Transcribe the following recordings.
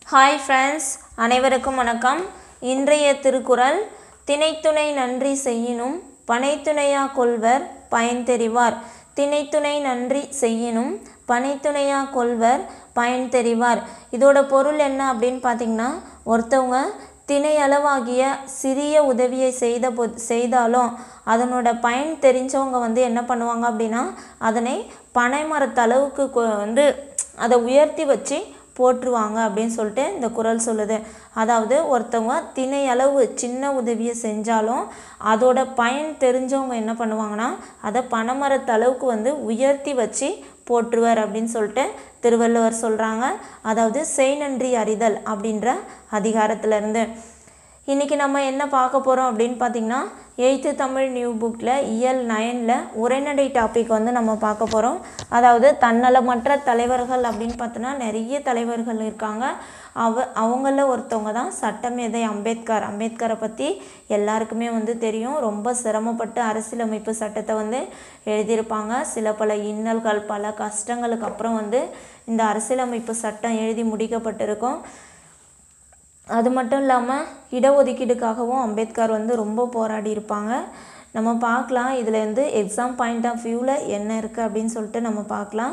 hi friends அனைவருக்கும் வணக்கம் இன்றைய திருக்குறள் திணைத்துணை நன்றி செய்யினும் பனைத்துணையா கொள்வர் பயன் தெரிவார் திணைத்துணை நன்றி செய்யினும் பனைத்துணையா கொள்வர் பயன் தெரிவார் இதோட பொருள் என்ன அப்படின்னு பார்த்தீங்கன்னா ஒருத்தவங்க திணை அளவாகிய சிறிய உதவியை செய்த போ செய்தாலும் அதனோட பயன் தெரிஞ்சவங்க வந்து என்ன பண்ணுவாங்க அப்படின்னா அதனை பனைமரத்தளவுக்கு கொ- வந்து அதை உயர்த்தி வச்சு போற்றுவாங்க அப்படின்னு சொல்லிட்டு இந்த குறள் சொல்லுது அதாவது ஒருத்தவங்க திணை அளவு சின்ன உதவியை செஞ்சாலும் அதோட பயன் தெரிஞ்சவங்க என்ன பண்ணுவாங்கன்னா அதை பனைமரத்தளவுக்கு வந்து உயர்த்தி வச்சு போற்றுவர் அப்படின்னு சொல்லிட்டு திருவள்ளுவர் சொல்கிறாங்க அதாவது செய் நன்றி அறிதல் அப்படின்ற அதிகாரத்திலேருந்து இன்றைக்கி நம்ம என்ன பார்க்க போகிறோம் அப்படின்னு பார்த்தீங்கன்னா எயித்து தமிழ் நியூ புக்கில் இயல் நயனில் உரைநடை டாபிக் வந்து நம்ம பார்க்க போகிறோம் அதாவது தன்னலமற்ற தலைவர்கள் அப்படின்னு பார்த்தோன்னா நிறைய தலைவர்கள் இருக்காங்க அவ அவங்கள ஒருத்தவங்க தான் சட்டமேதை அம்பேத்கர் அம்பேத்கரை பற்றி எல்லாருக்குமே வந்து தெரியும் ரொம்ப சிரமப்பட்டு அரசியலமைப்பு சட்டத்தை வந்து எழுதியிருப்பாங்க சில பல இன்னல்கள் பல கஷ்டங்களுக்கு அப்புறம் வந்து இந்த அரசியலமைப்பு சட்டம் எழுதி முடிக்கப்பட்டிருக்கும் அது மட்டும் இல்லாமல் இடஒதுக்கீடுக்காகவும் அம்பேத்கர் வந்து ரொம்ப போராடி இருப்பாங்க நம்ம பார்க்கலாம் இதில் வந்து எக்ஸாம் பாயிண்ட் ஆஃப் வியூவில் என்ன இருக்குது அப்படின்னு சொல்லிட்டு நம்ம பார்க்கலாம்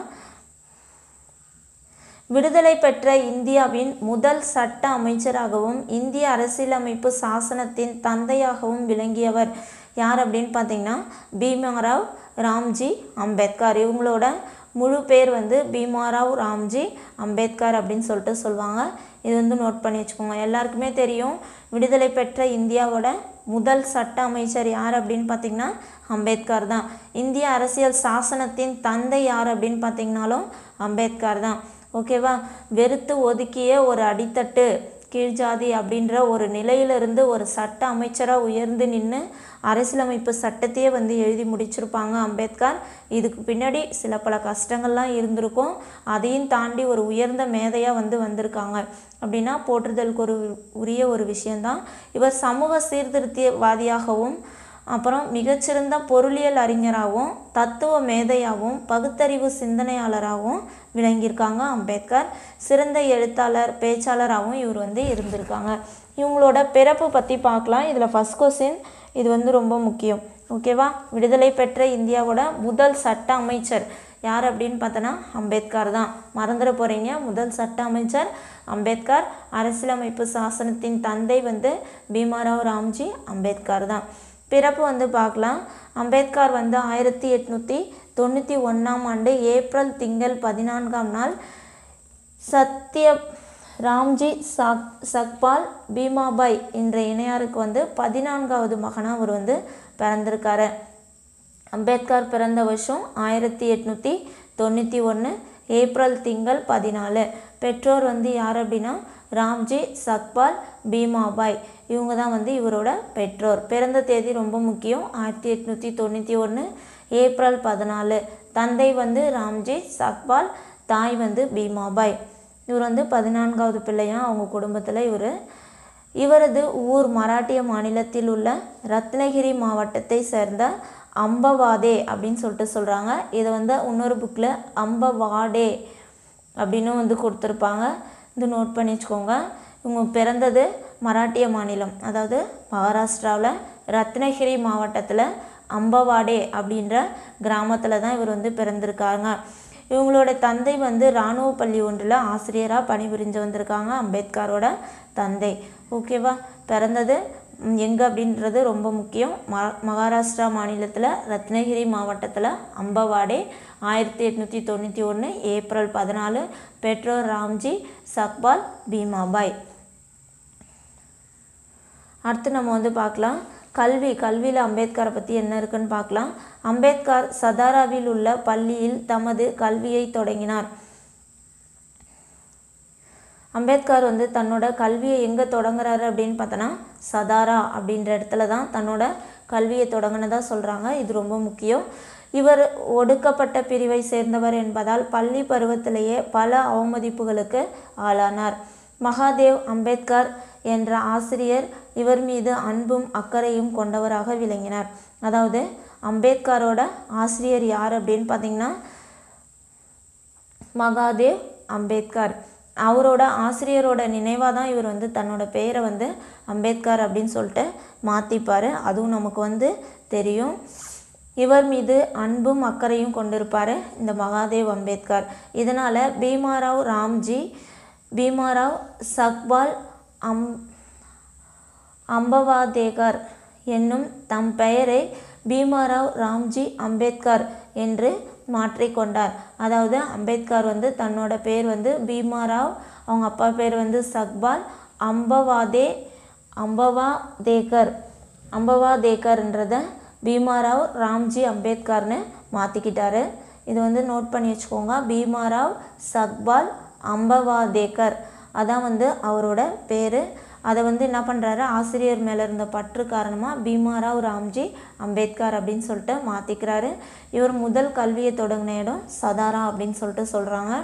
விடுதலை பெற்ற இந்தியாவின் முதல் சட்ட அமைச்சராகவும் இந்திய அரசியலமைப்பு சாசனத்தின் தந்தையாகவும் விளங்கியவர் யார் அப்படின்னு பார்த்தீங்கன்னா பீமாராவ் ராம்ஜி அம்பேத்கர் இவங்களோட முழு பேர் வந்து பீமாராவ் ராம்ஜி அம்பேத்கர் அப்படின்னு சொல்லிட்டு சொல்லுவாங்க இது வந்து நோட் பண்ணி வச்சுக்கோங்க எல்லாருக்குமே தெரியும் விடுதலை பெற்ற இந்தியாவோட முதல் சட்ட அமைச்சர் யார் அப்படின்னு பார்த்தீங்கன்னா அம்பேத்கர் தான் இந்திய அரசியல் சாசனத்தின் தந்தை யார் அப்படின்னு பார்த்தீங்கனாலும் அம்பேத்கர் தான் ஓகேவா வெறுத்து ஒதுக்கிய ஒரு அடித்தட்டு கீழ்ஜாதி அப்படின்ற ஒரு நிலையிலிருந்து ஒரு சட்ட அமைச்சராக உயர்ந்து நின்று அரசியலமைப்பு சட்டத்தையே வந்து எழுதி முடிச்சிருப்பாங்க அம்பேத்கர் இதுக்கு பின்னாடி சில பல கஷ்டங்கள்லாம் இருந்திருக்கும் அதையும் தாண்டி ஒரு உயர்ந்த மேதையாக வந்து வந்திருக்காங்க அப்படின்னா போற்றுதலுக்கு ஒரு உரிய ஒரு விஷயந்தான் இவர் சமூக சீர்திருத்தியவாதியாகவும் அப்புறம் மிகச்சிறந்த பொருளியல் அறிஞராகவும் தத்துவ மேதையாகவும் பகுத்தறிவு சிந்தனையாளராகவும் விளங்கியிருக்காங்க அம்பேத்கர் சிறந்த எழுத்தாளர் பேச்சாளராகவும் இவர் வந்து இருந்திருக்காங்க இவங்களோட பிறப்பு பற்றி பார்க்கலாம் இதில் ஃபஸ்ட் கொஸ்டின் இது வந்து ரொம்ப முக்கியம் ஓகேவா விடுதலை பெற்ற இந்தியாவோட முதல் சட்ட அமைச்சர் யார் அப்படின்னு பார்த்தோன்னா அம்பேத்கர் தான் மறந்துட போகிறீங்க முதல் சட்ட அமைச்சர் அம்பேத்கர் அரசியலமைப்பு சாசனத்தின் தந்தை வந்து பீமாராவ் ராம்ஜி அம்பேத்கர் தான் பிறப்பு வந்து பார்க்கலாம் அம்பேத்கர் வந்து ஆயிரத்தி எட்நூற்றி தொண்ணூற்றி ஒன்றாம் ஆண்டு ஏப்ரல் திங்கள் பதினான்காம் நாள் சத்ய ராம்ஜி சக் சக்பால் பீமாபாய் என்ற இணையாருக்கு வந்து பதினான்காவது மகனாக அவர் வந்து பிறந்திருக்காரு அம்பேத்கர் பிறந்த வருஷம் ஆயிரத்தி எட்நூற்றி தொண்ணூற்றி ஒன்று ஏப்ரல் திங்கள் பதினாலு பெற்றோர் வந்து யார் அப்படின்னா ராம்ஜி சக்பால் பீமாபாய் இவங்க தான் வந்து இவரோட பெற்றோர் பிறந்த தேதி ரொம்ப முக்கியம் ஆயிரத்தி எட்நூற்றி தொண்ணூற்றி ஒன்று ஏப்ரல் பதினாலு தந்தை வந்து ராம்ஜி சக்பால் தாய் வந்து பீமாபாய் இவர் வந்து பதினான்காவது பிள்ளையா அவங்க குடும்பத்தில் இவர் இவரது ஊர் மராட்டிய மாநிலத்தில் உள்ள ரத்னகிரி மாவட்டத்தை சேர்ந்த அம்பவாதே அப்படின்னு சொல்லிட்டு சொல்கிறாங்க இதை வந்து இன்னொரு புக்கில் அம்பவாடே அப்படின்னு வந்து கொடுத்துருப்பாங்க இது நோட் பண்ணி வச்சுக்கோங்க இவங்க பிறந்தது மராட்டிய மாநிலம் அதாவது மகாராஷ்டிராவில் ரத்னகிரி மாவட்டத்தில் அம்பவாடே அப்படின்ற கிராமத்தில் தான் இவர் வந்து பிறந்திருக்காங்க இவங்களோட தந்தை வந்து இராணுவ பள்ளி ஒன்றில் ஆசிரியராக பணிபுரிஞ்சு வந்திருக்காங்க அம்பேத்கரோட தந்தை ஓகேவா பிறந்தது எங்கே அப்படின்றது ரொம்ப முக்கியம் ம மகாராஷ்டிரா மாநிலத்தில் ரத்னகிரி மாவட்டத்தில் அம்பவாடே ஆயிரத்தி எட்நூற்றி தொண்ணூற்றி ஒன்று ஏப்ரல் பதினாலு பெற்றோர் ராம்ஜி சக்பால் பீமாபாய் அடுத்து நம்ம வந்து பார்க்கலாம் கல்வி கல்வியில் அம்பேத்கரை பற்றி என்ன இருக்குன்னு பார்க்கலாம் அம்பேத்கர் சதாராவில் உள்ள பள்ளியில் தமது கல்வியை தொடங்கினார் அம்பேத்கர் வந்து தன்னோட கல்வியை எங்கே தொடங்குறாரு அப்படின்னு பார்த்தோன்னா சதாரா அப்படின்ற இடத்துல தான் தன்னோட கல்வியை தொடங்கினதா சொல்கிறாங்க இது ரொம்ப முக்கியம் இவர் ஒடுக்கப்பட்ட பிரிவை சேர்ந்தவர் என்பதால் பள்ளி பருவத்திலேயே பல அவமதிப்புகளுக்கு ஆளானார் மகாதேவ் அம்பேத்கர் என்ற ஆசிரியர் இவர் மீது அன்பும் அக்கறையும் கொண்டவராக விளங்கினார் அதாவது அம்பேத்கரோட ஆசிரியர் யார் அப்படின்னு பார்த்தீங்கன்னா மகாதேவ் அம்பேத்கர் அவரோட ஆசிரியரோட நினைவாக தான் இவர் வந்து தன்னோட பெயரை வந்து அம்பேத்கர் அப்படின்னு சொல்லிட்டு மாற்றிப்பார் அதுவும் நமக்கு வந்து தெரியும் இவர் மீது அன்பும் அக்கறையும் கொண்டிருப்பார் இந்த மகாதேவ் அம்பேத்கர் இதனால் பீமாராவ் ராம்ஜி பீமாராவ் சக்பால் அம் அம்பவாதேகர் என்னும் தம் பெயரை பீமாராவ் ராம்ஜி அம்பேத்கர் என்று மாற்றிக்கொண்டார் அதாவது அம்பேத்கர் வந்து தன்னோட பேர் வந்து பீமாராவ் அவங்க அப்பா பேர் வந்து சக்பால் அம்பவாதே அம்பவாதேகர் அம்பவாதேகர்ன்றத பீமாராவ் ராம்ஜி அம்பேத்கர்னு மாற்றிக்கிட்டாரு இது வந்து நோட் பண்ணி வச்சுக்கோங்க பீமாராவ் சக்பால் அம்பவாதேகர் அதான் வந்து அவரோட பேர் அதை வந்து என்ன பண்ணுறாரு ஆசிரியர் மேலே இருந்த பற்று காரணமாக பீமாராவ் ராம்ஜி அம்பேத்கர் அப்படின்னு சொல்லிட்டு மாற்றிக்கிறாரு இவர் முதல் கல்வியை தொடங்கின இடம் சதாரா அப்படின்னு சொல்லிட்டு சொல்கிறாங்க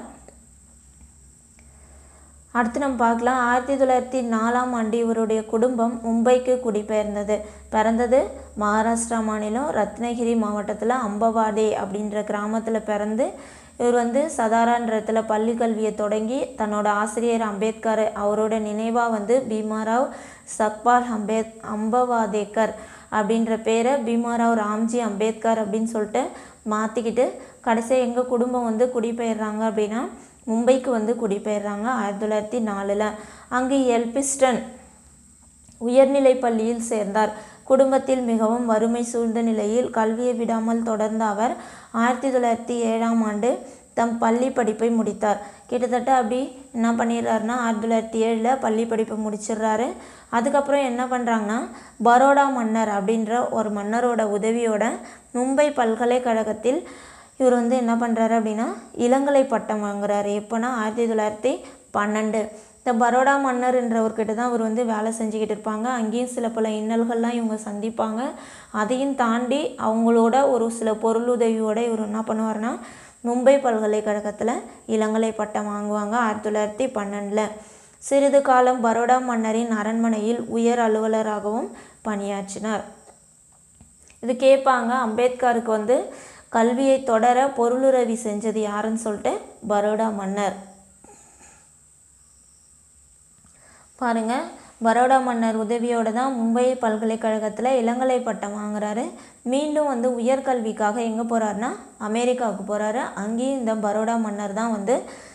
அடுத்து நம்ம பார்க்கலாம் ஆயிரத்தி தொள்ளாயிரத்தி நாலாம் ஆண்டு இவருடைய குடும்பம் மும்பைக்கு குடிபெயர்ந்தது பிறந்தது மகாராஷ்டிரா மாநிலம் ரத்னகிரி மாவட்டத்தில் அம்பவாடே அப்படின்ற கிராமத்தில் பிறந்து இவர் வந்து சதாரான்ற இடத்துல பள்ளி கல்வியை தொடங்கி தன்னோட ஆசிரியர் அம்பேத்கர் அவரோட நினைவாக வந்து பீமாராவ் சக்பால் அம்பேத் அம்பவாதேக்கர் அப்படின்ற பேரை பீமாராவ் ராம்ஜி அம்பேத்கர் அப்படின்னு சொல்லிட்டு மாற்றிக்கிட்டு கடைசியாக எங்கள் குடும்பம் வந்து குடிபெயர்றாங்க அப்படின்னா மும்பைக்கு வந்து குடிபெயர்றாங்க ஆயிரத்தி தொள்ளாயிரத்தி நாலில் அங்கு எல்பிஸ்டன் உயர்நிலை பள்ளியில் சேர்ந்தார் குடும்பத்தில் மிகவும் வறுமை சூழ்ந்த நிலையில் கல்வியை விடாமல் தொடர்ந்த அவர் ஆயிரத்தி தொள்ளாயிரத்தி ஏழாம் ஆண்டு தம் பள்ளி படிப்பை முடித்தார் கிட்டத்தட்ட அப்படி என்ன பண்ணிடுறாருன்னா ஆயிரத்தி தொள்ளாயிரத்தி ஏழில் பள்ளி படிப்பை முடிச்சிடுறாரு அதுக்கப்புறம் என்ன பண்ணுறாங்கன்னா பரோடா மன்னர் அப்படின்ற ஒரு மன்னரோட உதவியோட மும்பை பல்கலைக்கழகத்தில் இவர் வந்து என்ன பண்ணுறாரு அப்படின்னா இளங்கலை பட்டம் வாங்குறாரு எப்போனா ஆயிரத்தி தொள்ளாயிரத்தி பன்னெண்டு இந்த பரோடா மன்னர்ன்றவர்கிட்ட தான் அவர் வந்து வேலை செஞ்சுக்கிட்டு இருப்பாங்க அங்கேயும் சில பல இன்னல்கள்லாம் இவங்க சந்திப்பாங்க அதையும் தாண்டி அவங்களோட ஒரு சில பொருளுதவியோட இவர் என்ன பண்ணுவார்னா மும்பை பல்கலைக்கழகத்தில் இளங்கலை பட்டம் வாங்குவாங்க ஆயிரத்தி தொள்ளாயிரத்தி பன்னெண்டில் சிறிது காலம் பரோடா மன்னரின் அரண்மனையில் உயர் அலுவலராகவும் பணியாற்றினார் இது கேட்பாங்க அம்பேத்கருக்கு வந்து கல்வியை தொடர பொருளுதவி செஞ்சது யாருன்னு சொல்லிட்டு பரோடா மன்னர் பாருங்க பரோடா மன்னர் உதவியோடு தான் மும்பை பல்கலைக்கழகத்தில் இளங்கலை பட்டம் வாங்குறாரு மீண்டும் வந்து உயர்கல்விக்காக எங்கே போகிறாருன்னா அமெரிக்காவுக்கு போகிறாரு அங்கேயும் இந்த பரோடா மன்னர் தான் வந்து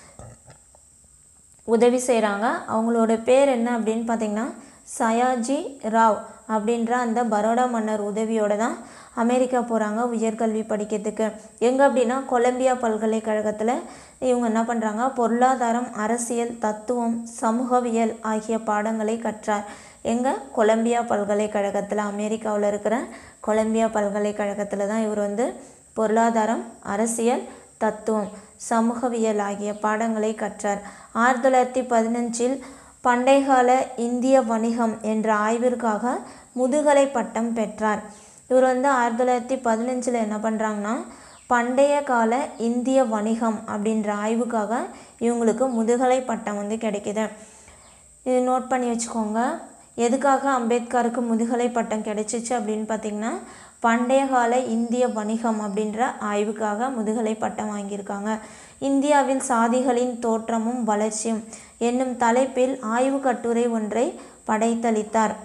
உதவி செய்கிறாங்க அவங்களோட பேர் என்ன அப்படின்னு பார்த்தீங்கன்னா சயாஜி ராவ் அப்படின்ற அந்த பரோடா மன்னர் உதவியோடு தான் அமெரிக்கா போகிறாங்க உயர்கல்வி படிக்கிறதுக்கு எங்கே அப்படின்னா கொலம்பியா பல்கலைக்கழகத்தில் இவங்க என்ன பண்ணுறாங்க பொருளாதாரம் அரசியல் தத்துவம் சமூகவியல் ஆகிய பாடங்களை கற்றார் எங்கே கொலம்பியா பல்கலைக்கழகத்தில் அமெரிக்காவில் இருக்கிற கொலம்பியா பல்கலைக்கழகத்தில் தான் இவர் வந்து பொருளாதாரம் அரசியல் தத்துவம் சமூகவியல் ஆகிய பாடங்களை கற்றார் ஆயிரத்தி தொள்ளாயிரத்தி பதினஞ்சில் பண்டைகால இந்திய வணிகம் என்ற ஆய்விற்காக முதுகலை பட்டம் பெற்றார் இவர் வந்து ஆயிரத்தி தொள்ளாயிரத்தி பதினஞ்சில் என்ன பண்ணுறாங்கன்னா பண்டைய கால இந்திய வணிகம் அப்படின்ற ஆய்வுக்காக இவங்களுக்கு முதுகலை பட்டம் வந்து கிடைக்குது இது நோட் பண்ணி வச்சுக்கோங்க எதுக்காக அம்பேத்கருக்கு முதுகலை பட்டம் கிடைச்சிச்சு அப்படின்னு பார்த்தீங்கன்னா பண்டைய கால இந்திய வணிகம் அப்படின்ற ஆய்வுக்காக முதுகலை பட்டம் வாங்கியிருக்காங்க இந்தியாவில் சாதிகளின் தோற்றமும் வளர்ச்சியும் என்னும் தலைப்பில் ஆய்வு கட்டுரை ஒன்றை படைத்தளித்தார்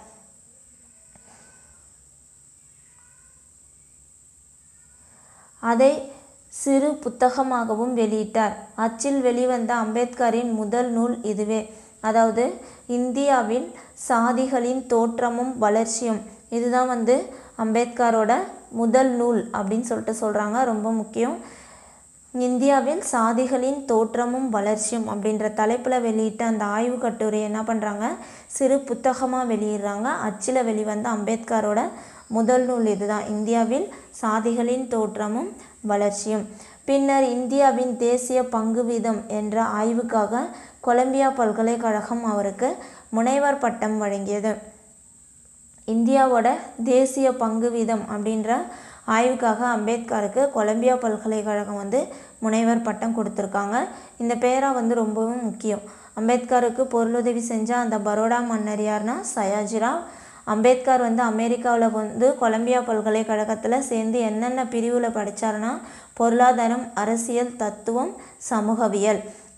அதை சிறு புத்தகமாகவும் வெளியிட்டார் அச்சில் வெளிவந்த அம்பேத்கரின் முதல் நூல் இதுவே அதாவது இந்தியாவில் சாதிகளின் தோற்றமும் வளர்ச்சியும் இதுதான் வந்து அம்பேத்கரோட முதல் நூல் அப்படின்னு சொல்லிட்டு சொல்கிறாங்க ரொம்ப முக்கியம் இந்தியாவில் சாதிகளின் தோற்றமும் வளர்ச்சியும் அப்படின்ற தலைப்பில் வெளியிட்ட அந்த ஆய்வு கட்டுரை என்ன பண்ணுறாங்க சிறு புத்தகமாக வெளியிடுறாங்க அச்சில் வெளிவந்த அம்பேத்கரோட முதல் நூல் இதுதான் இந்தியாவில் சாதிகளின் தோற்றமும் வளர்ச்சியும் பின்னர் இந்தியாவின் தேசிய பங்கு வீதம் என்ற ஆய்வுக்காக கொலம்பியா பல்கலைக்கழகம் அவருக்கு முனைவர் பட்டம் வழங்கியது இந்தியாவோட தேசிய பங்கு வீதம் அப்படின்ற ஆய்வுக்காக அம்பேத்கருக்கு கொலம்பியா பல்கலைக்கழகம் வந்து முனைவர் பட்டம் கொடுத்துருக்காங்க இந்த பேரா வந்து ரொம்பவும் முக்கியம் அம்பேத்கருக்கு பொருளுதவி செஞ்ச அந்த பரோடா மன்னர் யாருன்னா சயாஜிராவ் அம்பேத்கர் வந்து அமெரிக்காவில் வந்து கொலம்பியா பல்கலைக்கழகத்தில் சேர்ந்து என்னென்ன பிரிவில் படித்தாருன்னா பொருளாதாரம் அரசியல் தத்துவம் சமூகவியல்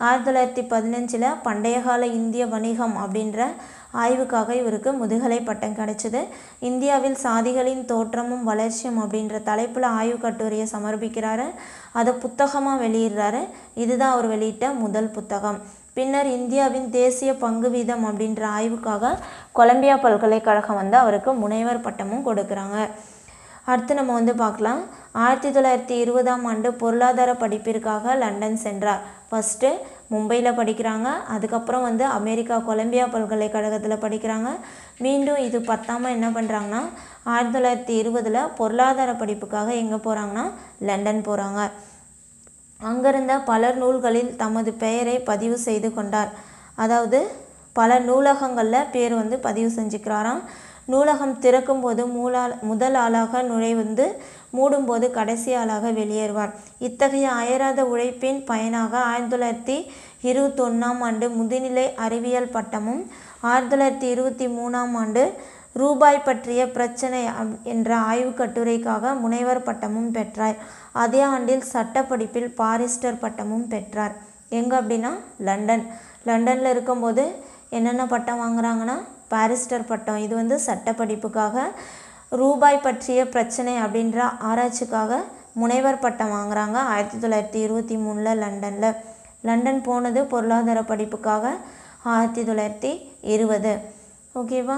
ஆயிரத்தி தொள்ளாயிரத்தி பதினஞ்சில் பண்டைய கால இந்திய வணிகம் அப்படின்ற ஆய்வுக்காக இவருக்கு முதுகலை பட்டம் கிடைச்சிது இந்தியாவில் சாதிகளின் தோற்றமும் வளர்ச்சியும் அப்படின்ற தலைப்பில் ஆய்வு கட்டுரையை சமர்ப்பிக்கிறாரு அதை புத்தகமாக வெளியிடுறாரு இதுதான் அவர் வெளியிட்ட முதல் புத்தகம் பின்னர் இந்தியாவின் தேசிய பங்கு வீதம் அப்படின்ற ஆய்வுக்காக கொலம்பியா பல்கலைக்கழகம் வந்து அவருக்கு முனைவர் பட்டமும் கொடுக்குறாங்க அடுத்து நம்ம வந்து பார்க்கலாம் ஆயிரத்தி தொள்ளாயிரத்தி இருபதாம் ஆண்டு பொருளாதார படிப்பிற்காக லண்டன் சென்றார் ஃபஸ்ட்டு மும்பையில் படிக்கிறாங்க அதுக்கப்புறம் வந்து அமெரிக்கா கொலம்பியா பல்கலைக்கழகத்தில் படிக்கிறாங்க மீண்டும் இது பத்தாமல் என்ன பண்ணுறாங்கன்னா ஆயிரத்தி தொள்ளாயிரத்தி இருபதில் பொருளாதார படிப்புக்காக எங்கே போகிறாங்கன்னா லண்டன் போகிறாங்க அங்கிருந்த பலர் நூல்களில் தமது பெயரை பதிவு செய்து கொண்டார் அதாவது பல நூலகங்களில் பேர் வந்து பதிவு செஞ்சுக்கிறாராம் நூலகம் திறக்கும்போது மூலா முதல் ஆளாக நுழைவந்து மூடும்போது கடைசி ஆளாக வெளியேறுவார் இத்தகைய அயராத உழைப்பின் பயனாக ஆயிரத்தி தொள்ளாயிரத்தி இருபத்தொன்னாம் ஆண்டு முதுநிலை அறிவியல் பட்டமும் ஆயிரத்தி தொள்ளாயிரத்தி இருபத்தி மூணாம் ஆண்டு ரூபாய் பற்றிய பிரச்சனை அப்- என்ற ஆய்வுக் கட்டுரைக்காக முனைவர் பட்டமும் பெற்றார் அதே ஆண்டில் சட்டப்படிப்பில் பாரிஸ்டர் பட்டமும் பெற்றார் எங்கே அப்படின்னா லண்டன் லண்டனில் இருக்கும்போது என்னென்ன பட்டம் வாங்குறாங்கன்னா பாரிஸ்டர் பட்டம் இது வந்து சட்டப்படிப்புக்காக ரூபாய் பற்றிய பிரச்சனை அப்படின்ற ஆராய்ச்சிக்காக முனைவர் பட்டம் வாங்குறாங்க ஆயிரத்தி தொள்ளாயிரத்தி இருபத்தி மூணில் லண்டனில் லண்டன் போனது பொருளாதார படிப்புக்காக ஆயிரத்தி தொள்ளாயிரத்தி இருபது ஓகேவா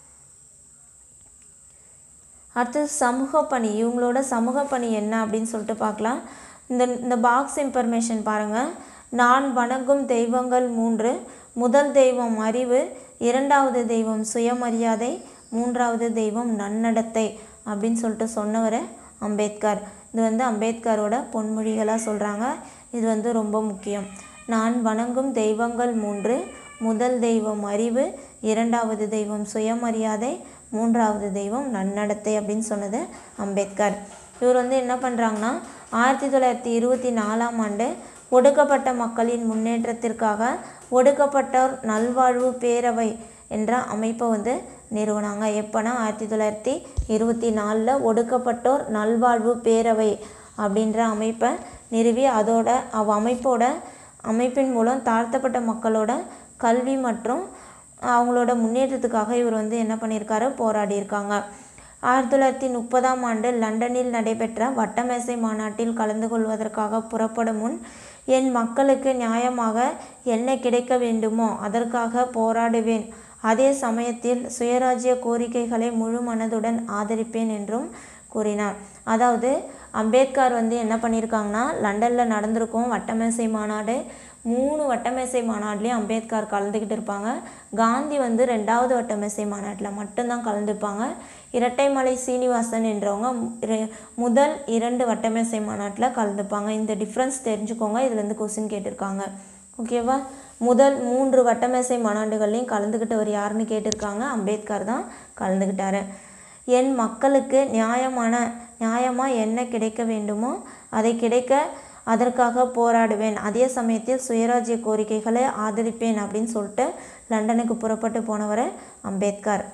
அடுத்தது சமூக பணி இவங்களோட சமூக பணி என்ன அப்படின்னு சொல்லிட்டு பார்க்கலாம் இந்த இந்த பாக்ஸ் இன்ஃபர்மேஷன் பாருங்கள் நான் வணங்கும் தெய்வங்கள் மூன்று முதல் தெய்வம் அறிவு இரண்டாவது தெய்வம் சுயமரியாதை மூன்றாவது தெய்வம் நன்னடத்தை அப்படின்னு சொல்லிட்டு சொன்னவர் அம்பேத்கர் இது வந்து அம்பேத்கரோட பொன்மொழிகளாக சொல்கிறாங்க இது வந்து ரொம்ப முக்கியம் நான் வணங்கும் தெய்வங்கள் மூன்று முதல் தெய்வம் அறிவு இரண்டாவது தெய்வம் சுயமரியாதை மூன்றாவது தெய்வம் நன்னடத்தை அப்படின்னு சொன்னது அம்பேத்கர் இவர் வந்து என்ன பண்ணுறாங்கன்னா ஆயிரத்தி தொள்ளாயிரத்தி இருபத்தி நாலாம் ஆண்டு ஒடுக்கப்பட்ட மக்களின் முன்னேற்றத்திற்காக ஒடுக்கப்பட்டோர் நல்வாழ்வு பேரவை என்ற அமைப்பை வந்து நிறுவனாங்க எப்போனா ஆயிரத்தி தொள்ளாயிரத்தி இருபத்தி நாலில் ஒடுக்கப்பட்டோர் நல்வாழ்வு பேரவை அப்படின்ற அமைப்பை நிறுவி அதோட அவ் அமைப்போட அமைப்பின் மூலம் தாழ்த்தப்பட்ட மக்களோட கல்வி மற்றும் அவங்களோட முன்னேற்றத்துக்காக இவர் வந்து என்ன பண்ணியிருக்காரு போராடியிருக்காங்க ஆயிரத்தி தொள்ளாயிரத்தி முப்பதாம் ஆண்டு லண்டனில் நடைபெற்ற வட்டமேசை மாநாட்டில் கலந்து கொள்வதற்காக புறப்படும் முன் என் மக்களுக்கு நியாயமாக என்ன கிடைக்க வேண்டுமோ அதற்காக போராடுவேன் அதே சமயத்தில் சுயராஜ்ய கோரிக்கைகளை முழு மனதுடன் ஆதரிப்பேன் என்றும் கூறினார் அதாவது அம்பேத்கர் வந்து என்ன பண்ணியிருக்காங்கன்னா லண்டனில் நடந்திருக்கும் வட்டமேசை மாநாடு மூணு வட்டமேசை மாநாட்டிலையும் அம்பேத்கர் கலந்துக்கிட்டு இருப்பாங்க காந்தி வந்து ரெண்டாவது வட்டமேசை மாநாட்டில் மட்டும்தான் கலந்துப்பாங்க இரட்டைமலை சீனிவாசன் என்றவங்க மு- இர- முதல் இரண்டு வட்டமேசை மாநாட்டில் கலந்துப்பாங்க இந்த டிஃப்ரென்ஸ் தெரிஞ்சுக்கோங்க இதுலேருந்து கொஸ்டின் கேட்டிருக்காங்க ஓகேவா முதல் மூன்று வட்டமேசை மாநாடுகள்லையும் கலந்துக்கிட்டவர் யாருன்னு கேட்டிருக்காங்க அம்பேத்கர் தான் கலந்துக்கிட்டாரு என் மக்களுக்கு நியாயமான நியாயமாக என்ன கிடைக்க வேண்டுமோ அதை கிடைக்க அதற்காக போராடுவேன் அதே சமயத்தில் சுயராஜ்ய கோரிக்கைகளை ஆதரிப்பேன் அப்படின்னு சொல்லிட்டு லண்டனுக்கு புறப்பட்டு போனவர் அம்பேத்கர்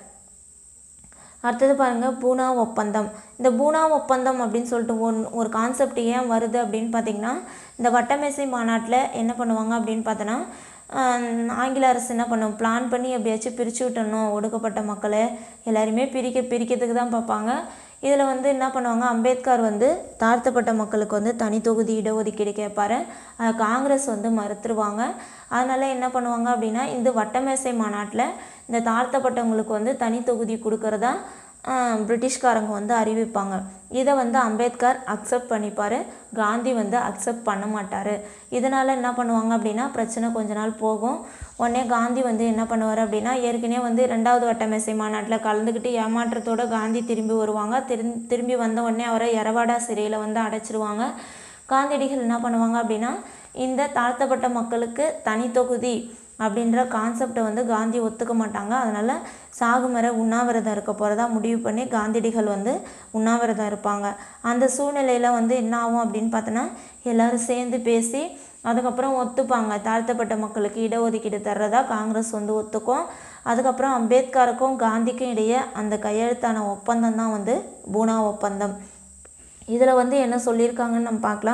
அடுத்தது பாருங்கள் பூனா ஒப்பந்தம் இந்த பூனா ஒப்பந்தம் அப்படின்னு சொல்லிட்டு ஒன் ஒரு கான்செப்ட் ஏன் வருது அப்படின்னு பார்த்தீங்கன்னா இந்த வட்டமேசை மாநாட்டில் என்ன பண்ணுவாங்க அப்படின்னு பார்த்தோன்னா ஆஹ், ஆங்கில அரசு என்ன பண்ணும் பிளான் பண்ணி எப்படியாச்சும் பிரித்து விட்டணும் ஒடுக்கப்பட்ட மக்களை எல்லாருமே பிரிக்க பிரிக்கிறதுக்கு தான் பார்ப்பாங்க இதில் வந்து என்ன பண்ணுவாங்க அம்பேத்கர் வந்து தாழ்த்தப்பட்ட மக்களுக்கு வந்து தனி தொகுதி இடஒதுக்கீடு கேட்பாரு அதை காங்கிரஸ் வந்து மறுத்துருவாங்க அதனால் என்ன பண்ணுவாங்க அப்படின்னா இந்த வட்டமேசை மாநாட்டில் இந்த தாழ்த்தப்பட்டவங்களுக்கு வந்து தனி தொகுதி கொடுக்கறதா ஆஹ், பிரிட்டிஷ்காரங்க வந்து அறிவிப்பாங்க இதை வந்து அம்பேத்கர் அக்செப்ட் பண்ணிப்பார் காந்தி வந்து அக்செப்ட் பண்ண மாட்டார் இதனால் என்ன பண்ணுவாங்க அப்படின்னா பிரச்சனை கொஞ்ச நாள் போகும் உடனே காந்தி வந்து என்ன பண்ணுவார் அப்படின்னா ஏற்கனவே வந்து ரெண்டாவது வட்டமேசை மாநாட்டில் கலந்துக்கிட்டு ஏமாற்றத்தோட காந்தி திரும்பி வருவாங்க திரும் திரும்பி வந்த உடனே அவரை எரவாடா சிறையில் வந்து அடைச்சிருவாங்க காந்தியடிகள் என்ன பண்ணுவாங்க அப்படின்னா இந்த தாழ்த்தப்பட்ட மக்களுக்கு தனி தொகுதி அப்படின்ற கான்செப்டை வந்து காந்தி ஒத்துக்க மாட்டாங்க அதனால் சாகுமர உண்ணாவிரதம் இருக்க போகிறதா முடிவு பண்ணி காந்தியடிகள் வந்து உண்ணாவிரதம் இருப்பாங்க அந்த சூழ்நிலையில் வந்து என்ன ஆகும் அப்படின்னு பார்த்தோன்னா எல்லாரும் சேர்ந்து பேசி அதுக்கப்புறம் ஒத்துப்பாங்க தாழ்த்தப்பட்ட மக்களுக்கு இடஒதுக்கீடு தர்றதா காங்கிரஸ் வந்து ஒத்துக்கும் அதுக்கப்புறம் அம்பேத்கருக்கும் காந்திக்கும் இடையே அந்த கையெழுத்தான ஒப்பந்தம் தான் வந்து பூனா ஒப்பந்தம் இதில் வந்து என்ன சொல்லியிருக்காங்கன்னு நம்ம பார்க்கலாம்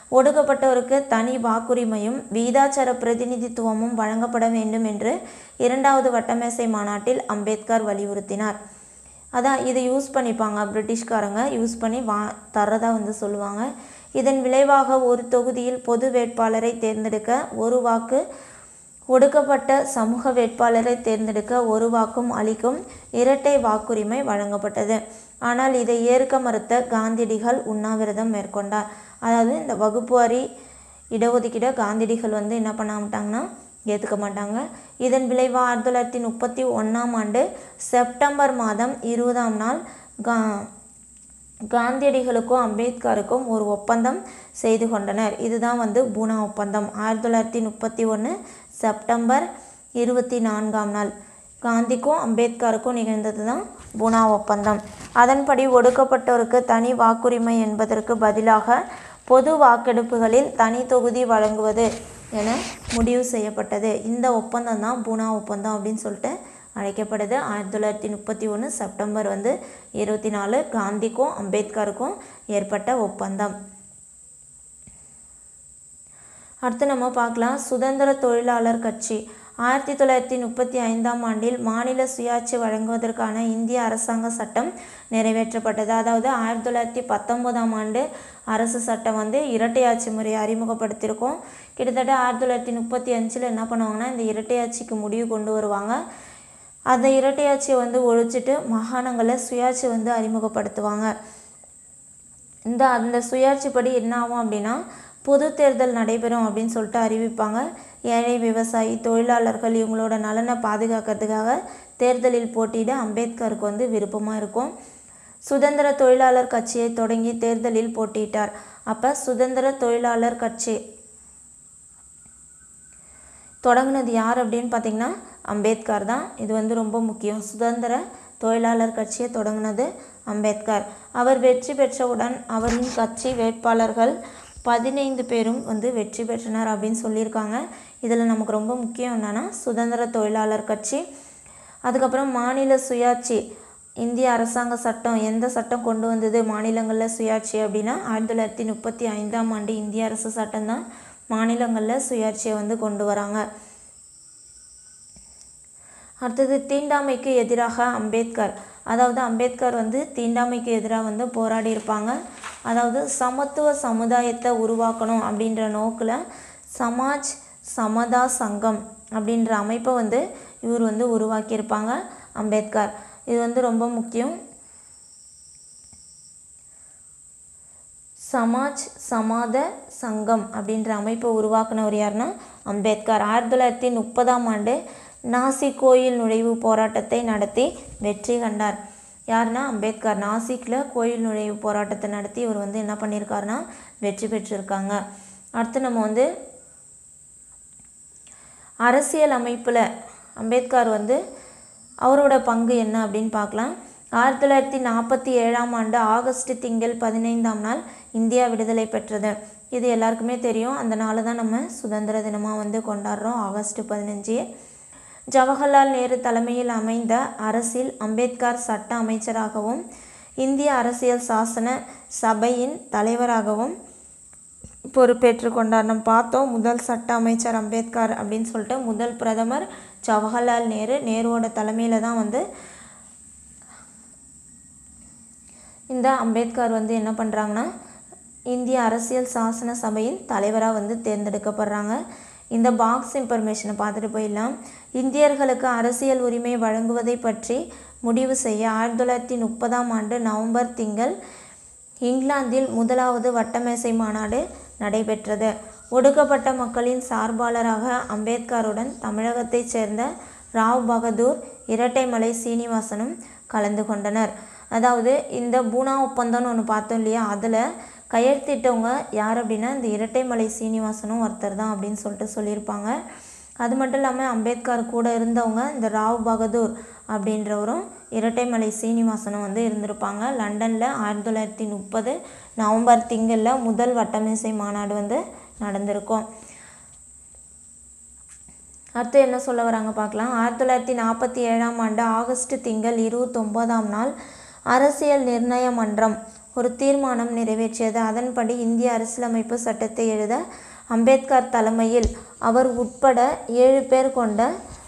ஒடுக்கப்பட்டோருக்கு தனி வாக்குரிமையும் வீதாச்சார பிரதிநிதித்துவமும் வழங்கப்பட வேண்டும் என்று இரண்டாவது வட்டமேசை மாநாட்டில் அம்பேத்கர் வலியுறுத்தினார் அதான் இதை யூஸ் பண்ணிப்பாங்க பிரிட்டிஷ்காரங்க யூஸ் பண்ணி வா தரதா வந்து சொல்லுவாங்க இதன் விளைவாக ஒரு தொகுதியில் பொது வேட்பாளரை தேர்ந்தெடுக்க ஒரு வாக்கு ஒடுக்கப்பட்ட சமூக வேட்பாளரை தேர்ந்தெடுக்க ஒரு வாக்கும் அளிக்கும் இரட்டை வாக்குரிமை வழங்கப்பட்டது ஆனால் இதை ஏற்க மறுத்த காந்தியடிகள் உண்ணாவிரதம் மேற்கொண்டார் அதாவது இந்த வகுப்புவாரி இடஒதுக்கீடை காந்தியடிகள் வந்து என்ன பண்ண மாட்டாங்கன்னா ஏற்றுக்க மாட்டாங்க இதன் விளைவாக ஆயிரத்தி தொள்ளாயிரத்தி முப்பத்தி ஒன்றாம் ஆண்டு செப்டம்பர் மாதம் இருபதாம் நாள் கா காந்தியடிகளுக்கும் அம்பேத்கருக்கும் ஒரு ஒப்பந்தம் செய்து கொண்டனர் இதுதான் வந்து பூனா ஒப்பந்தம் ஆயிரத்தி தொள்ளாயிரத்தி முப்பத்தி ஒன்று செப்டம்பர் இருபத்தி நான்காம் நாள் காந்திக்கும் அம்பேத்கருக்கும் நிகழ்ந்தது தான் பூனா ஒப்பந்தம் அதன்படி ஒடுக்கப்பட்டோருக்கு தனி வாக்குரிமை என்பதற்கு பதிலாக பொது வாக்கெடுப்புகளில் தனி தொகுதி வழங்குவது என முடிவு செய்யப்பட்டது இந்த ஒப்பந்தம் தான் பூனா ஒப்பந்தம் அப்படின்னு சொல்லிட்டு அழைக்கப்படுது ஆயிரத்தி தொள்ளாயிரத்தி முப்பத்தி ஒன்று செப்டம்பர் வந்து இருபத்தி நாலு காந்திக்கும் அம்பேத்கருக்கும் ஏற்பட்ட ஒப்பந்தம் அடுத்து நம்ம பார்க்கலாம் சுதந்திர தொழிலாளர் கட்சி ஆயிரத்தி தொள்ளாயிரத்தி முப்பத்தி ஐந்தாம் ஆண்டில் மாநில சுயாட்சி வழங்குவதற்கான இந்திய அரசாங்க சட்டம் நிறைவேற்றப்பட்டது அதாவது ஆயிரத்தி தொள்ளாயிரத்தி பத்தொம்போதாம் ஆண்டு அரசு சட்டம் வந்து இரட்டையாட்சி முறையை அறிமுகப்படுத்தியிருக்கோம் கிட்டத்தட்ட ஆயிரத்தி தொள்ளாயிரத்தி முப்பத்தி அஞ்சில் என்ன பண்ணுவாங்கன்னா இந்த இரட்டையாட்சிக்கு முடிவு கொண்டு வருவாங்க அந்த இரட்டையாட்சியை வந்து ஒழிச்சிட்டு மாகாணங்களில் சுயாட்சி வந்து அறிமுகப்படுத்துவாங்க இந்த அந்த சுயாட்சிப்படி என்ன ஆகும் அப்படின்னா பொது தேர்தல் நடைபெறும் அப்படின்னு சொல்லிட்டு அறிவிப்பாங்க ஏழை விவசாயி தொழிலாளர்கள் இவங்களோட நலனை பாதுகாக்கிறதுக்காக தேர்தலில் போட்டியிட அம்பேத்கருக்கு வந்து விருப்பமாக இருக்கும் சுதந்திர தொழிலாளர் கட்சியை தொடங்கி தேர்தலில் போட்டியிட்டார் அப்போ சுதந்திர தொழிலாளர் கட்சி தொடங்கினது யார் அப்படின்னு பார்த்தீங்கன்னா அம்பேத்கர் தான் இது வந்து ரொம்ப முக்கியம் சுதந்திர தொழிலாளர் கட்சியை தொடங்கினது அம்பேத்கர் அவர் வெற்றி பெற்றவுடன் அவரின் கட்சி வேட்பாளர்கள் பதினைந்து பேரும் வந்து வெற்றி பெற்றனர் அப்படின்னு சொல்லியிருக்காங்க இதில் நமக்கு ரொம்ப முக்கியம் என்னென்னா சுதந்திர தொழிலாளர் கட்சி அதுக்கப்புறம் மாநில சுயாட்சி இந்திய அரசாங்க சட்டம் எந்த சட்டம் கொண்டு வந்தது மாநிலங்களில் சுயாட்சி அப்படின்னா ஆயிரத்தி தொள்ளாயிரத்தி முப்பத்தி ஐந்தாம் ஆண்டு இந்திய அரசு சட்டம் தான் மாநிலங்களில் சுயாட்சியை வந்து கொண்டு வராங்க அடுத்தது தீண்டாமைக்கு எதிராக அம்பேத்கர் அதாவது அம்பேத்கர் வந்து தீண்டாமைக்கு எதிராக வந்து போராடி இருப்பாங்க அதாவது சமத்துவ சமுதாயத்தை உருவாக்கணும் அப்படின்ற நோக்கில் சமாஜ் சமதா சங்கம் அப்படின்ற அமைப்பை வந்து இவர் வந்து உருவாக்கியிருப்பாங்க அம்பேத்கர் இது வந்து ரொம்ப முக்கியம் சமாஜ் சமாத சங்கம் அப்படின்ற அமைப்பை உருவாக்குனவர் யாருன்னா அம்பேத்கர் ஆயிரத்தி தொள்ளாயிரத்தி முப்பதாம் ஆண்டு நாசி கோயில் நுழைவு போராட்டத்தை நடத்தி வெற்றி கண்டார் யாருன்னா அம்பேத்கர் நாசிக்கில் கோயில் நுழைவு போராட்டத்தை நடத்தி இவர் வந்து என்ன பண்ணியிருக்காருன்னா வெற்றி பெற்றிருக்காங்க அடுத்து நம்ம வந்து அரசியல் அமைப்பில் அம்பேத்கர் வந்து அவரோட பங்கு என்ன அப்படின்னு பார்க்கலாம் ஆயிரத்தி தொள்ளாயிரத்தி நாற்பத்தி ஏழாம் ஆண்டு ஆகஸ்ட் திங்கள் பதினைந்தாம் நாள் இந்தியா விடுதலை பெற்றது இது எல்லாருக்குமே தெரியும் அந்த நாளை தான் நம்ம சுதந்திர தினமாக வந்து கொண்டாடுறோம் ஆகஸ்ட் பதினஞ்சு ஜவஹர்லால் நேரு தலைமையில் அமைந்த அரசில் அம்பேத்கர் சட்ட அமைச்சராகவும் இந்திய அரசியல் சாசன சபையின் தலைவராகவும் பொறுப்பேற்று கொண்டார் நம்ம பார்த்தோம் முதல் சட்ட அமைச்சர் அம்பேத்கர் அப்படின்னு சொல்லிட்டு முதல் பிரதமர் ஜவஹர்லால் நேரு நேருவோட தலைமையில் தான் வந்து இந்த அம்பேத்கர் வந்து என்ன பண்ணுறாங்கன்னா இந்திய அரசியல் சாசன சபையின் தலைவராக வந்து தேர்ந்தெடுக்கப்படுறாங்க இந்த பாக்ஸ் இன்ஃபர்மேஷனை பார்த்துட்டு போயிடலாம் இந்தியர்களுக்கு அரசியல் உரிமை வழங்குவதை பற்றி முடிவு செய்ய ஆயிரத்தி தொள்ளாயிரத்தி முப்பதாம் ஆண்டு நவம்பர் திங்கள் இங்கிலாந்தில் முதலாவது வட்டமேசை மாநாடு நடைபெற்றது ஒடுக்கப்பட்ட மக்களின் சார்பாளராக அம்பேத்கருடன் தமிழகத்தைச் சேர்ந்த ராவ் பகதூர் இரட்டைமலை சீனிவாசனும் கலந்து கொண்டனர் அதாவது இந்த பூனா ஒப்பந்தம்னு ஒன்று பார்த்தோம் இல்லையா அதில் கையெழுத்திட்டவங்க யார் அப்படின்னா இந்த இரட்டைமலை சீனிவாசனும் ஒருத்தர் தான் அப்படின்னு சொல்லிட்டு சொல்லியிருப்பாங்க அது மட்டும் இல்லாமல் அம்பேத்கர் கூட இருந்தவங்க இந்த ராவ் பகதூர் அப்படின்றவரும் இரட்டைமலை சீனிவாசனும் வந்து இருந்திருப்பாங்க லண்டனில் ஆயிரத்தி தொள்ளாயிரத்தி முப்பது நவம்பர் திங்களில் முதல் வட்டமேசை மாநாடு வந்து நடந்திருக்கும் அடுத்து என்ன சொல்ல வராங்க பார்க்கலாம் ஆயிரத்தி தொள்ளாயிரத்தி நாற்பத்தி ஏழாம் ஆண்டு ஆகஸ்ட் திங்கள் இருபத்தொம்போதாம் நாள் அரசியல் நிர்ணய மன்றம் ஒரு தீர்மானம் நிறைவேற்றியது அதன்படி இந்திய அரசியலமைப்பு சட்டத்தை எழுத அம்பேத்கர் தலைமையில் அவர் உட்பட ஏழு பேர் கொண்ட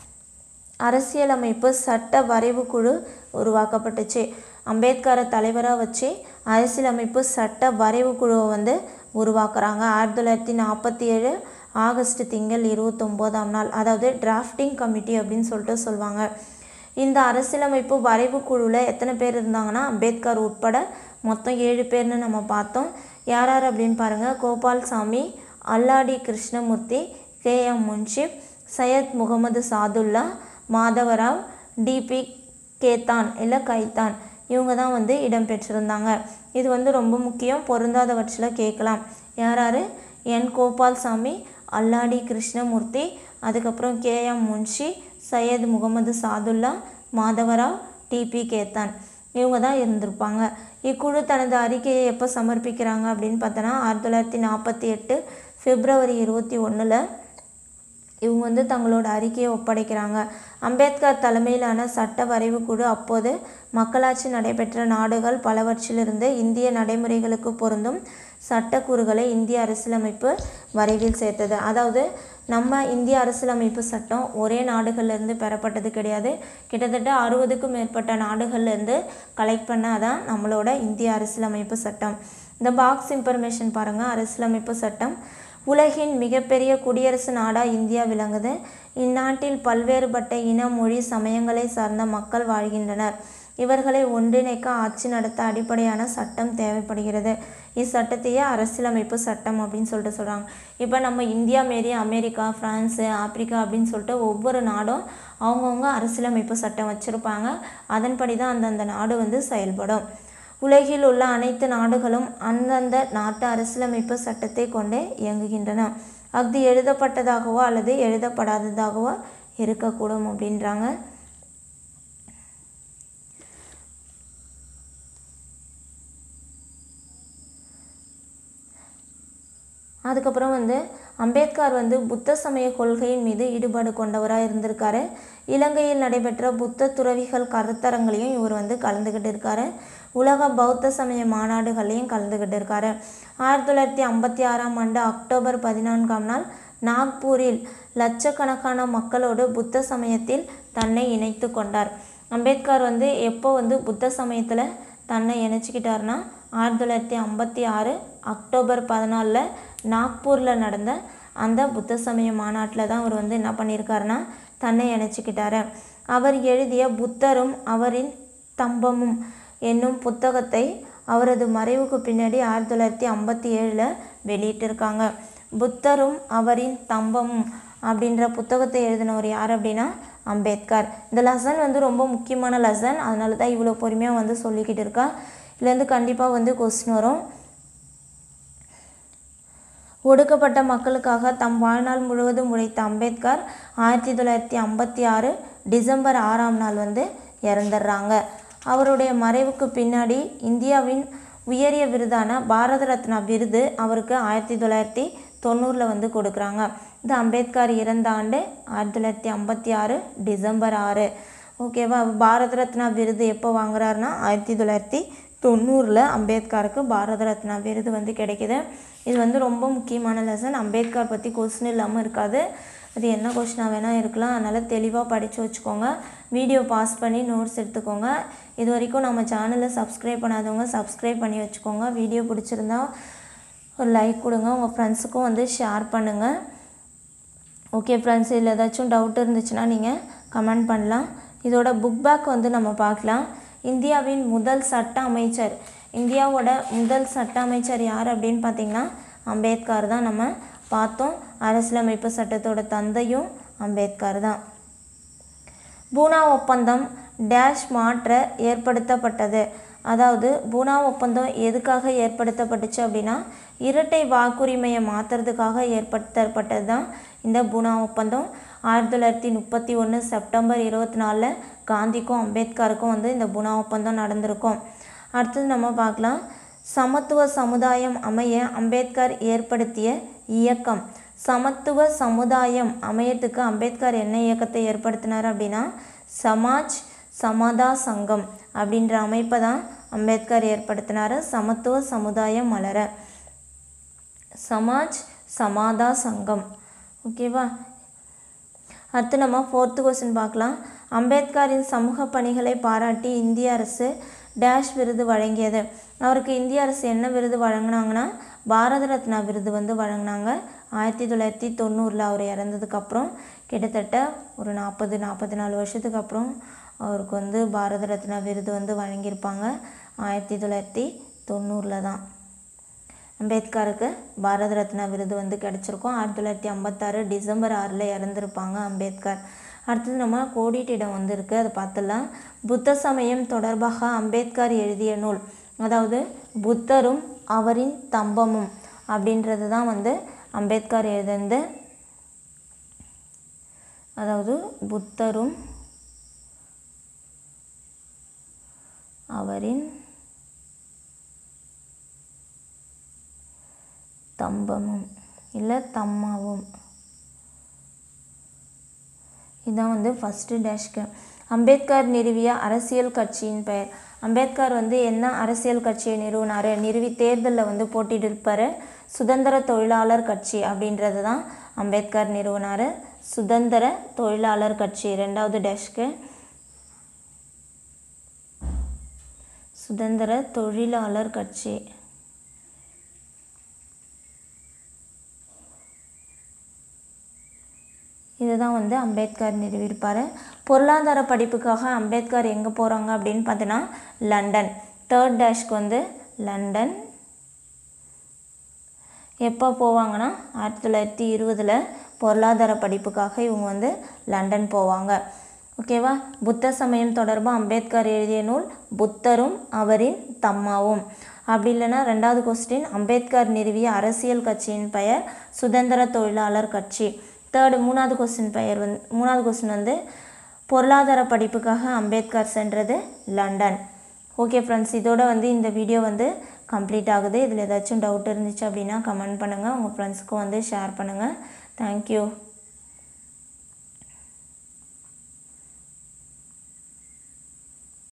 அரசியலமைப்பு சட்ட வரைவு குழு உருவாக்கப்பட்டுச்சு அம்பேத்கரை தலைவராக வச்சு அரசியலமைப்பு சட்ட வரைவு குழுவை வந்து உருவாக்குறாங்க ஆயிரத்தி தொள்ளாயிரத்தி நாற்பத்தி ஏழு ஆகஸ்ட் திங்கள் இருபத்தொம்போதாம் நாள் அதாவது டிராஃப்டிங் கமிட்டி அப்படின்னு சொல்லிட்டு சொல்லுவாங்க இந்த அரசியலமைப்பு வரைவு குழுவில் எத்தனை பேர் இருந்தாங்கன்னா அம்பேத்கர் உட்பட மொத்தம் ஏழு பேர்னு நம்ம பார்த்தோம் யார் யார் அப்படின்னு பாருங்கள் Gopalaswami Alladi Krishnamurthy K M Munshi Syed Mohammad Saadulla Madhavrao D P Khaitan இல்லை கைத்தான் இவங்க தான் வந்து இடம்பெற்றிருந்தாங்க இது வந்து ரொம்ப முக்கியம் பொருந்தாதவற்றில் கேட்கலாம் யார் யார் என் கோபால்சாமி அல்லாடி கிருஷ்ணமூர்த்தி அதுக்கப்புறம் K M Munshi Syed Mohammad Saadulla Madhavrao D P Khaitan இவங்க தான் இருந்திருப்பாங்க இக்குழு தனது அறிக்கையை எப்போ சமர்ப்பிக்கிறாங்க அப்படின்னு பார்த்தோன்னா ஆயிரத்தி தொள்ளாயிரத்தி நாற்பத்தி எட்டு பிப்ரவரி இருபத்தி ஒன்றில் இவங்க வந்து தங்களோட அறிக்கையை ஒப்படைக்கிறாங்க அம்பேத்கர் தலைமையிலான சட்ட வரைவு குழு அப்போது மக்களாட்சி நடைபெற்ற நாடுகள் பலவற்றிலிருந்து இந்திய நடைமுறைகளுக்கு பொருந்தும் சட்டக்கூறுகளை இந்திய அரசியலமைப்பு வரைவில் சேர்த்தது அதாவது நம்ம இந்திய அரசியலமைப்பு சட்டம் ஒரே நாடுகள்லேருந்து பெறப்பட்டது கிடையாது கிட்டத்தட்ட அறுபதுக்கும் மேற்பட்ட நாடுகள்லேருந்து கலெக்ட் பண்ணாதான் நம்மளோட இந்திய அரசியலமைப்பு சட்டம் இந்த பாக்ஸ் இன்ஃபர்மேஷன் பாருங்கள் அரசியலமைப்பு சட்டம் உலகின் மிகப்பெரிய குடியரசு நாடாக இந்தியா விளங்குது இந்நாட்டில் பல்வேறுபட்ட இன மொழி சமயங்களை சார்ந்த மக்கள் வாழ்கின்றனர் இவர்களை ஒன்றிணைக்க ஆட்சி நடத்த அடிப்படையான சட்டம் தேவைப்படுகிறது இச்சட்டத்தையே அரசியலமைப்பு சட்டம் அப்படின்னு சொல்லிட்டு சொல்கிறாங்க இப்போ நம்ம இந்தியா மாரி அமெரிக்கா ஃப்ரான்ஸு ஆப்பிரிக்கா அப்படின்னு சொல்லிட்டு ஒவ்வொரு நாடும் அவங்கவுங்க அரசியலமைப்பு சட்டம் வச்சுருப்பாங்க அதன்படி தான் அந்தந்த நாடு வந்து செயல்படும் உலகில் உள்ள அனைத்து நாடுகளும் அந்தந்த நாட்டு அரசியலமைப்பு சட்டத்தை கொண்டே இயங்குகின்றன அது எழுதப்பட்டதாகவோ அல்லது எழுதப்படாததாகவோ இருக்கக்கூடும் அப்படின்றாங்க அதுக்கப்புறம் வந்து அம்பேத்கர் வந்து புத்த சமய கொள்கையின் மீது ஈடுபாடு கொண்டவராக இருந்திருக்காரு இலங்கையில் நடைபெற்ற புத்த துறவிகள் கருத்தரங்களையும் இவர் வந்து கலந்துக்கிட்டு இருக்காரு உலக பௌத்த சமய மாநாடுகள்லையும் கலந்துக்கிட்டு இருக்காரு ஆயிரத்தி தொள்ளாயிரத்தி ஐம்பத்தி ஆறாம் ஆண்டு அக்டோபர் பதினான்காம் நாள் நாக்பூரில் லட்சக்கணக்கான மக்களோடு புத்த சமயத்தில் தன்னை இணைத்து கொண்டார் அம்பேத்கர் வந்து எப்போ வந்து புத்த சமயத்தில் தன்னை இணைச்சிக்கிட்டாருன்னா ஆயிரத்தி தொள்ளாயிரத்தி ஐம்பத்தி ஆறு அக்டோபர் பதினாலில் நாக்பூரில் நடந்த அந்த புத்த சமய மாநாட்டில் தான் அவர் வந்து என்ன பண்ணியிருக்காருன்னா தன்னை இணைச்சிக்கிட்டாரு அவர் எழுதிய புத்தரும் அவரின் தம்பமும் என்னும் புத்தகத்தை அவரது மறைவுக்கு பின்னாடி ஆயிரத்தி தொள்ளாயிரத்தி ஐம்பத்தி ஏழில் வெளியிட்டிருக்காங்க புத்தரும் அவரின் தம்பமும் அப்படின்ற புத்தகத்தை எழுதினவர் யார் அப்படின்னா அம்பேத்கர் இந்த லெசன் வந்து ரொம்ப முக்கியமான லெசன் அதனால தான் இவ்வளோ பொறுமையாக வந்து சொல்லிக்கிட்டு இருக்கா இதுலேருந்து கண்டிப்பாக வந்து கொஸ்டின் வரும் ஒடுக்கப்பட்ட மக்களுக்காக தம் வாழ்நாள் முழுவதும் உழைத்த அம்பேத்கர் ஆயிரத்தி தொள்ளாயிரத்தி ஐம்பத்தி ஆறு டிசம்பர் ஆறாம் நாள் வந்து இறந்துடுறாங்க அவருடைய மறைவுக்கு பின்னாடி இந்தியாவின் உயரிய விருதான பாரத ரத்னா விருது அவருக்கு ஆயிரத்தி தொள்ளாயிரத்தி தொண்ணூறில் வந்து கொடுக்குறாங்க இந்த அம்பேத்கர் இறந்த ஆண்டு ஆயிரத்தி தொள்ளாயிரத்தி ஐம்பத்தி ஆறு டிசம்பர் ஆறு ஓகேவா பாரத ரத்னா விருது எப்போ வாங்குறாருன்னா ஆயிரத்தி தொள்ளாயிரத்தி தொண்ணூறில் அம்பேத்கருக்கு பாரத ரத்னா விருது வந்து கிடைக்குது இது வந்து ரொம்ப முக்கியமான லெசன் அம்பேத்கர் பற்றி கொஸ்டின் இல்லாமல் இருக்காது அது என்ன கொஸ்டினாக வேணால் இருக்கலாம் அதனால் தெளிவாக படித்து வச்சுக்கோங்க வீடியோ பாஸ் பண்ணி நோட்ஸ் எடுத்துக்கோங்க இது வரைக்கும் நம்ம சேனலை சப்ஸ்கிரைப் பண்ணாதவங்க சப்ஸ்கிரைப் பண்ணி வச்சுக்கோங்க வீடியோ பிடிச்சிருந்தா ஒரு லைக் கொடுங்க உங்கள் ஃப்ரெண்ட்ஸுக்கும் வந்து ஷேர் பண்ணுங்கள் ஓகே ஃப்ரெண்ட்ஸ் இதில் ஏதாச்சும் டவுட் இருந்துச்சுன்னா நீங்கள் கமெண்ட் பண்ணலாம் இதோட புக் பேக் வந்து நம்ம பார்க்கலாம் இந்தியாவின் முதல் சட்ட அமைச்சர் இந்தியாவோட முதல் சட்ட அமைச்சர் யார் அப்படின்னு பார்த்தீங்கன்னா அம்பேத்கர் தான் நம்ம பார்த்தோம் அரசியலமைப்பு சட்டத்தோட தந்தையும் அம்பேத்கர் தான் பூனா ஒப்பந்தம் டேஷ் மாற்ற ஏற்படுத்தப்பட்டது அதாவது பூனா ஒப்பந்தம் எதுக்காக ஏற்படுத்தப்பட்டுச்சு அப்படின்னா இரட்டை வாக்குரிமையை மாற்றுறதுக்காக ஏற்படுத்தப்பட்டது தான் இந்த பூனா ஒப்பந்தம் ஆயிரத்தி தொள்ளாயிரத்தி முப்பத்தி ஒன்று செப்டம்பர் இருபத்தி நாலில் காந்திக்கும் அம்பேத்கருக்கும் வந்து இந்த பூனா ஒப்பந்தம் நடந்திருக்கும் அடுத்தது நம்ம பார்க்கலாம் சமத்துவ சமுதாயம் அமைய அம்பேத்கர் ஏற்படுத்திய இயக்கம் சமத்துவ சமுதாயம் அமையத்துக்கு அம்பேத்கர் என்ன இயக்கத்தை ஏற்படுத்தினார் அப்படின்னா சமாஜ் சமாதா சங்கம் அப்படின்ற அமைப்பை தான் அம்பேத்கர் ஏற்படுத்தினார் சமத்துவ சமுதாயம் மலர சமாஜ் சமாதா சங்கம் ஓகேவா அடுத்து நம்ம ஃபோர்த்து கொஸ்டின் பார்க்கலாம் அம்பேத்கரின் சமூக பணிகளை பாராட்டி இந்திய அரசு டேஷ் விருது வழங்கியது அவருக்கு இந்திய அரசு என்ன விருது வழங்கினாங்கன்னா பாரத ரத்னா விருது வந்து வழங்கினாங்க ஆயிரத்தி தொள்ளாயிரத்தி தொண்ணூறில் அவர் இறந்ததுக்கப்புறம் கிட்டத்தட்ட ஒரு நாற்பது நாற்பத்தி நாலு வருஷத்துக்கு அப்புறம் அவருக்கு வந்து பாரத ரத்னா விருது வந்து வழங்கியிருப்பாங்க ஆயிரத்தி தொள்ளாயிரத்தி தொண்ணூறில் தான் அம்பேத்கருக்கு பாரத ரத்னா விருது வந்து கிடச்சிருக்கும் ஆயிரத்தி தொள்ளாயிரத்தி ஐம்பத்தாறு டிசம்பர் ஆறில் இறந்துருப்பாங்க அம்பேத்கர் அடுத்தது நம்ம கோடிட்டிடம் வந்து இருக்குது அதை பார்த்துடலாம் புத்த சமயம் தொடர்பாக அம்பேத்கர் எழுதிய நூல் அதாவது புத்தரும் அவரின் தம்பமும் அப்படின்றது தான் வந்து அம்பேத்கர் எழுதினது அதாவது புத்தரும் அவரின் தம்பமும் இல்லை தம்மாவும் இதுதான் வந்து ஃபஸ்ட்டு டேஷ்க்கு அம்பேத்கர் நிறுவிய அரசியல் கட்சியின் பெயர் அம்பேத்கர் வந்து என்ன அரசியல் கட்சியை நிறுவினார் நிறுவி தேர்தலில் வந்து போட்டியிட்டிருப்பார் சுதந்திர தொழிலாளர் கட்சி அப்படின்றது தான் அம்பேத்கர் நிறுவினார் சுதந்திர தொழிலாளர் கட்சி ரெண்டாவது டேஷ்க்கு சுதந்திர தொழிலாளர் கட்சி இதுதான் வந்து அம்பேத்கர் நிறுவியிருப்பார் பொருளாதார படிப்புக்காக அம்பேத்கர் எங்கே போகிறாங்க அப்படின்னு பார்த்தீங்கன்னா லண்டன் தேர்ட் டேஷ்க்கு வந்து லண்டன் எப்போ போவாங்கன்னா ஆயிரத்தி தொள்ளாயிரத்தி இருபதில் பொருளாதார படிப்புக்காக இவங்க வந்து லண்டன் போவாங்க ஓகேவா புத்த சமயம் தொடர்பாக அம்பேத்கர் எழுதிய நூல் புத்தரும் அவரின் தம்மாவும் அப்படி இல்லைன்னா ரெண்டாவது கொஸ்டின் அம்பேத்கர் நிறுவிய அரசியல் கட்சியின் பெயர் சுதந்திர தொழிலாளர் கட்சி தேர்டு மூணாவது கொஸ்டின் பெயர் வந்து மூணாவது கொஸ்டின் வந்து பொருளாதார படிப்புக்காக அம்பேத்கர் சென்றது லண்டன் ஓகே ஃப்ரெண்ட்ஸ் இதோட வந்து இந்த வீடியோ வந்து கம்ப்ளீட் ஆகுது இதில் ஏதாச்சும் டவுட் இருந்துச்சு அப்படின்னா கமெண்ட் பண்ணுங்கள் உங்கள் ஃப்ரெண்ட்ஸ்க்கும் வந்து ஷேர் பண்ணுங்கள் தேங்க்யூ